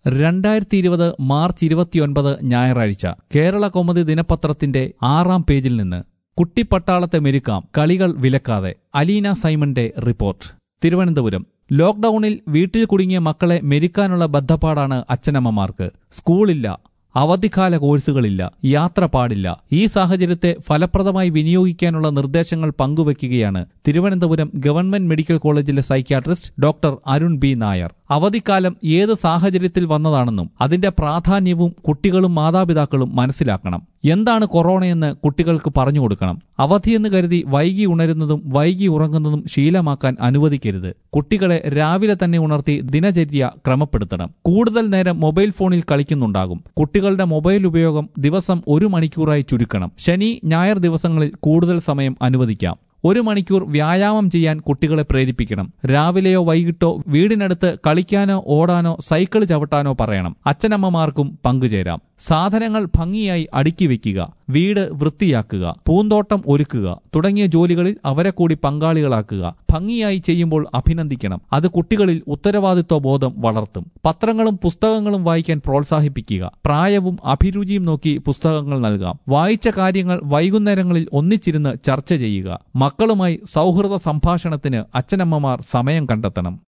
രണ്ടായിരത്തി ഇരുപത് മാർച്ച് ഇരുപത്തിയൊൻപത് ഞായറാഴ്ച കേരള കൗമുദി ദിനപത്രത്തിന്റെ ആറാം പേജിൽ നിന്ന് കുട്ടിപ്പട്ടാളത്തെ മെരുക്കാം കളികൾ വിലക്കാതെ അലീന സൈമന്റെ റിപ്പോർട്ട് തിരുവനന്തപുരം ലോക്ഡൌണിൽ വീട്ടിൽ കുടുങ്ങിയ മക്കളെ മെരുക്കാനുള്ള ബദ്ധപ്പാടാണ് അച്ഛനമ്മമാർക്ക് സ്കൂളില്ല അവധിക്കാല കോഴ്സുകളില്ല യാത്ര പാടില്ല ഈ സാഹചര്യത്തെ ഫലപ്രദമായി വിനിയോഗിക്കാനുള്ള നിർദ്ദേശങ്ങൾ പങ്കുവയ്ക്കുകയാണ് തിരുവനന്തപുരം ഗവൺമെന്റ് മെഡിക്കൽ കോളേജിലെ psychiatrist doctor Arun B Nair അവധിക്കാലം ഏത് സാഹചര്യത്തിൽ വന്നതാണെന്നും അതിന്റെ പ്രാധാന്യവും കുട്ടികളും മാതാപിതാക്കളും മനസ്സിലാക്കണം എന്താണ് കൊറോണയെന്ന് കുട്ടികൾക്ക് പറഞ്ഞു കൊടുക്കണം അവധിയെന്ന് കരുതി വൈകി ഉണരുന്നതും വൈകി ഉറങ്ങുന്നതും ശീലമാക്കാൻ അനുവദിക്കരുത് കുട്ടികളെ രാവിലെ തന്നെ ഉണർത്തി ദിനചര്യ ക്രമപ്പെടുത്തണം കൂടുതൽ നേരം മൊബൈൽ ഫോണിൽ കളിക്കുന്നുണ്ടാകും കുട്ടികളുടെ മൊബൈൽ ഉപയോഗം ദിവസം ഒരു മണിക്കൂറായി ചുരുക്കണം ശനി ഞായർ ദിവസങ്ങളിൽ കൂടുതൽ സമയം അനുവദിക്കാം ഒരു മണിക്കൂർ വ്യായാമം ചെയ്യാൻ കുട്ടികളെ പ്രേരിപ്പിക്കണം രാവിലെയോ വൈകിട്ടോ വീടിനടുത്ത് കളിക്കാനോ ഓടാനോ സൈക്കിൾ ചവിട്ടാനോ പറയണം അച്ഛനമ്മമാർക്കും പങ്കുചേരാം സാധനങ്ങൾ ഭംഗിയായി അടുക്കി വെക്കുക വീട് വൃത്തിയാക്കുക പൂന്തോട്ടം ഒരുക്കുക തുടങ്ങിയ ജോലികളിൽ അവരെ കൂടി പങ്കാളികളാക്കുക ഭംഗിയായി ചെയ്യുമ്പോൾ അഭിനന്ദിക്കണം അത് കുട്ടികളിൽ ഉത്തരവാദിത്വ ബോധം വളർത്തും പത്രങ്ങളും പുസ്തകങ്ങളും വായിക്കാൻ പ്രോത്സാഹിപ്പിക്കുക പ്രായവും അഭിരുചിയും നോക്കി പുസ്തകങ്ങൾ നൽകാം വായിച്ച കാര്യങ്ങൾ വൈകുന്നേരങ്ങളിൽ ഒന്നിച്ചിരുന്ന് ചർച്ച ചെയ്യുക മക്കളുമായി സൗഹൃദ സംഭാഷണത്തിന് അച്ഛനമ്മമാർ സമയം കണ്ടെത്തണം